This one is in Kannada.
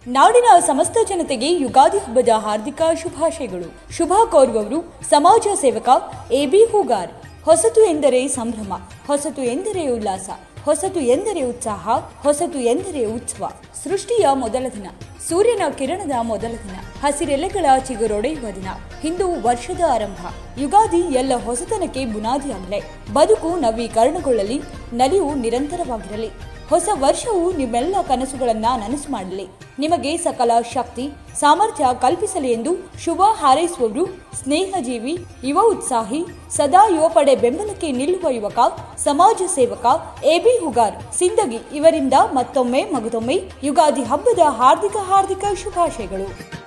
ನಾಡಿನ ಸಮಸ್ತ ಜನತೆಗೆ ಯುಗಾದಿ ಹಬ್ಬದ ಹಾರ್ದಿಕ ಶುಭಾಶಯಗಳು ಶುಭ ಕೋರುವವರು ಸಮಾಜ ಸೇವಕ ಎಬಿ ಹೂಗಾರ್ ಹೊಸತು ಎಂದರೆ ಸಂಭ್ರಮ ಹೊಸತು ಎಂದರೆ ಉಲ್ಲಾಸ ಹೊಸತು ಎಂದರೆ ಉತ್ಸಾಹ ಹೊಸತು ಎಂದರೆ ಉತ್ಸವ ಸೃಷ್ಟಿಯ ಮೊದಲ ದಿನ ಸೂರ್ಯನ ಕಿರಣದ ಮೊದಲ ದಿನ ಹಸಿರೆಲೆಗಳ ಚಿಗುರೊಡೆಯುವ ದಿನ ಹಿಂದೂ ವರ್ಷದ ಆರಂಭ ಯುಗಾದಿ ಎಲ್ಲ ಹೊಸತನಕ್ಕೆ ಬುನಾದಿಯಾಗಲಿ ಬದುಕು ನವೀಕರಣಗೊಳ್ಳಲಿ ನಲಿವು ನಿರಂತರವಾಗಿರಲಿ ಹೊಸ ವರ್ಷವು ನಿಮ್ಮೆಲ್ಲ ಕನಸುಗಳನ್ನ ನನಸು ಮಾಡಲಿ ನಿಮಗೆ ಸಕಲ ಶಕ್ತಿ ಸಾಮರ್ಥ್ಯ ಕಲ್ಪಿಸಲಿ ಎಂದು ಶುಭ ಹಾರೈಸುವವರು ಸ್ನೇಹಜೀವಿ ಯುವ ಉತ್ಸಾಹಿ ಸದಾ ಯುವ ಪಡೆ ಬೆಂಬಲಕ್ಕೆ ನಿಲ್ಲುವ ಯುವಕ ಸಮಾಜ ಸೇವಕ ಎಬಿ ಹುಗಾರ್ ಸಿಂದಗಿ ಇವರಿಂದ ಮತ್ತೊಮ್ಮೆ ಮಗದೊಮ್ಮೆ ಯುಗಾದಿ ಹಬ್ಬದ ಹಾರ್ದಿಕ ಹಾರ್ದಿಕ ಶುಭಾಶಯಗಳು